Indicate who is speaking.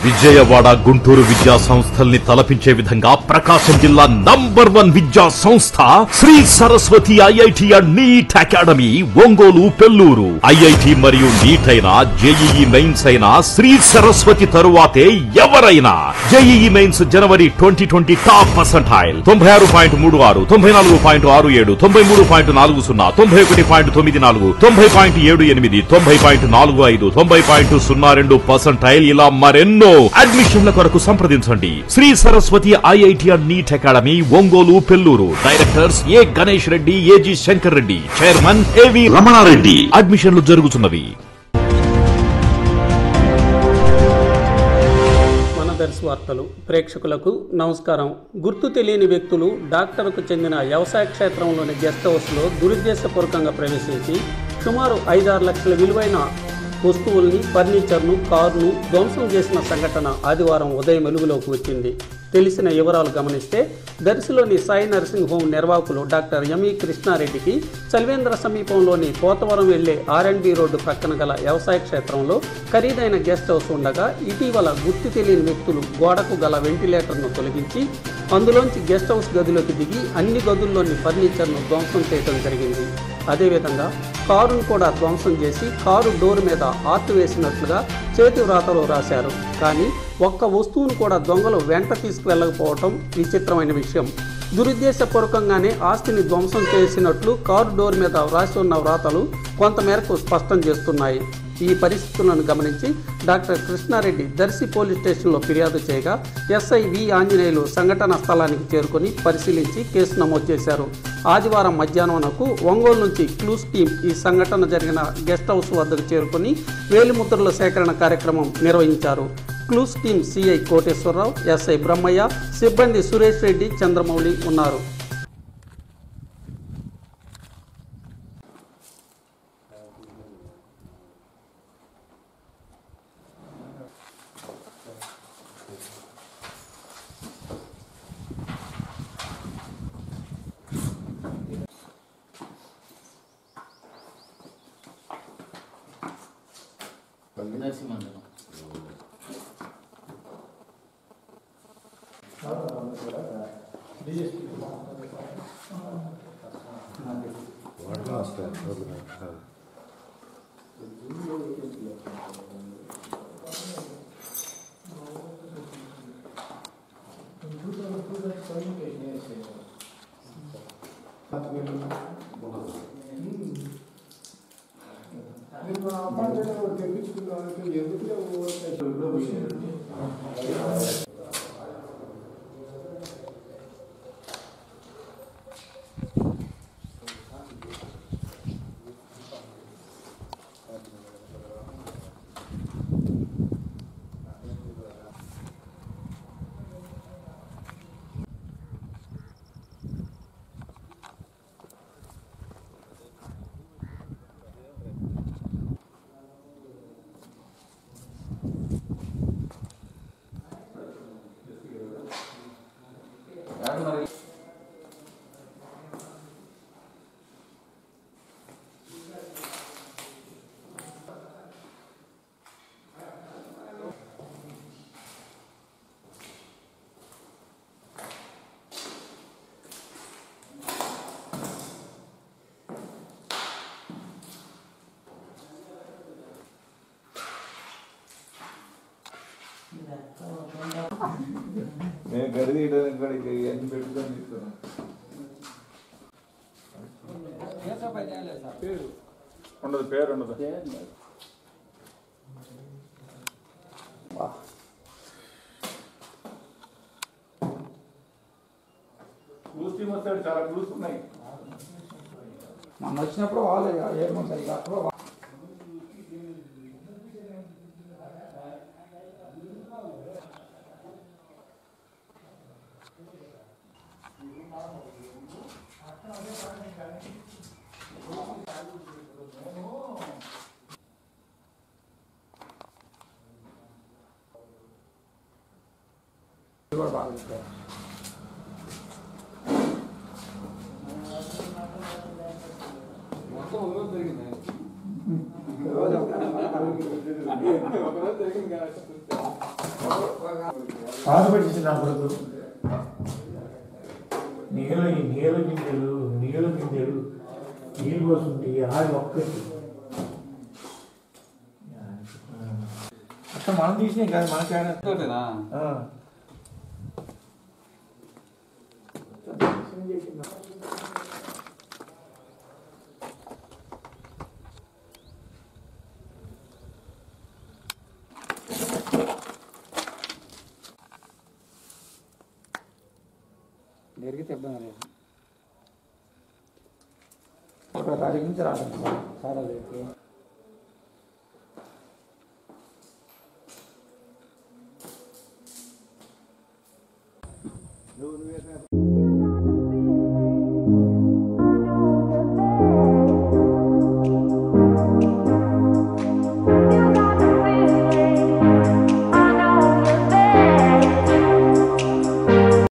Speaker 1: విజయవాడ గుంటూరు విద్యా సంస్థల్ని తలపించే విధంగా ప్రకాశం జిల్లా నంబర్ వన్ విద్యా సంస్థ Shri Saraswathi IIT and NEET academy Ongole Pelluru IIT మరియు నీట్ అయినా జేఈఈ మెయిన్స్ అయినా శ్రీ సరస్వతి తరువాతే ఎవరైనా జేఈఈ మెయిన్స్ జనవరి ట్వంటీ ట్వంటీ టాప్ పర్సంటైల్ తొంభై ఆరు పాయింట్ మూడు ఆరు తొంభై నాలుగు పాయింట్ ఆరు ఏడు తొంభై మూడు పాయింట్ నాలుగు సున్నా తొంభై ఒకటి పాయింట్ తొమ్మిది నాలుగు తొంభై పాయింట్ ఏడు ఎనిమిది తొంభై పాయింట్ నాలుగు ఐదు తొంభై పాయింట్ సున్నా రెండు పర్సంటైల్ ఇలా మరెన్నో అడ్మిషన్ల కొరకు సంప్రదించండి Shri Saraswathi IIT and NEET academy Ongole Pelluru directors A Ganesh Reddy AG Shankar Reddy chairman AV Ramana Reddy అడ్మిషన్లు జరుగుతున్నవి
Speaker 2: మన దర్శి వార్తలు ప్రేక్షకులకు నమస్కారం గుర్తు తెలియని వ్యక్తులు డాక్టర్కు చెందిన వ్యవసాయ క్షేత్రంలోని గెస్ట్ హౌస్లో దురుద్దేశపూర్వకంగా ప్రవేశించి సుమారు ఐదారు లక్షల విలువైన వస్తువుల్ని ఫర్నిచర్ను కారును ధ్వంసం చేసిన సంఘటన ఆదివారం ఉదయం వెలుగులోకి వచ్చింది తెలిసిన వివరాలు గమనిస్తే దర్శిలోని సాయి నర్సింగ్ హోమ్ నిర్వాహకులు డాక్టర్ ఎంఈ కృష్ణారెడ్డికి చల్వేంద్ర సమీపంలోని పోతవరం వెళ్లే ఆర్ఎండ్బి రోడ్డు ప్రక్కన గల వ్యవసాయ క్షేత్రంలో ఖరీదైన గెస్ట్ హౌస్ ఉండగా ఇటీవల గుర్తు తెలియని వ్యక్తులు గోడకు గల వెంటిలేటర్ను తొలగించి అందులోంచి గెస్ట్ హౌస్ గదిలోకి దిగి అన్ని గదుల్లోని ఫర్నిచర్ను ధ్వంసం చేయడం జరిగింది అదేవిధంగా కారును కూడా ధ్వంసం చేసి కారు డోర్ మీద ఆర్ట్ వేసినట్లుగా చేతి వ్రాతలో రాశారు కానీ ఒక్క వస్తువును కూడా దొంగలు వెంట తీసుకువెళ్ళకపోవటం విచిత్రమైన విషయం దురుద్దేశపూర్వకంగానే ఆస్తిని ధ్వంసం చేసినట్లు కారు డోర్ మీద వ్రాసి ఉన్న వ్రాతలు కొంతమేరకు స్పష్టం చేస్తున్నాయి ఈ పరిస్థితులను గమనించి డాక్టర్ కృష్ణారెడ్డి దర్శి పోలీస్ స్టేషన్లో ఫిర్యాదు చేయగా ఎస్ఐ వి ఆంజనేయులు సంఘటన స్థలానికి చేరుకొని పరిశీలించి కేసు నమోదు చేశారు ఆదివారం మధ్యాహ్నంకు ఒంగోలు నుంచి క్లూస్ టీం ఈ సంఘటన జరిగిన గెస్ట్ హౌస్ వద్దకు చేరుకొని వేలిముద్రల సేకరణ కార్యక్రమం నిర్వహించారు clues team CI Koteswara Rao SI Brahmaiah సిబ్బంది సురేష్ రెడ్డి చంద్రమౌళి ఉన్నారు
Speaker 3: నరసింహంద్రం
Speaker 4: నేను గడి తీయడానికి కూడా ఇక ఇవన్నీ పెట్టుకొని తీసుకున్నాను ఉండదు పేరు ఉండదు క్లూస్ టీమ్ వస్తాడు చాలా క్లూస్ ఉన్నాయి
Speaker 5: మొన్న వచ్చినప్పుడు వాళ్ళు ఏముంటాయి ఇక అప్పుడు వా- ఇది కూడా బాగా చెప్పారు. రోజు ఒక- బాధపడింది నా కొడుకు నీళ్ళ ఈ నీళ్ళ గింజలు నీళ్ళ గింజలు నీళ్ళు పోతుంటే ఆడి ఒక్కటి అట్లా మనం తీసినాయి కాదు మనకేనా
Speaker 4: తోటేనా
Speaker 5: ఆ.
Speaker 3: జరిగితే ఇబ్బంది లేదు
Speaker 5: ఒక తారీఖు నుంచి రాలేదు
Speaker 3: చాలా లేదు
Speaker 4: నువ్వు నువ్వే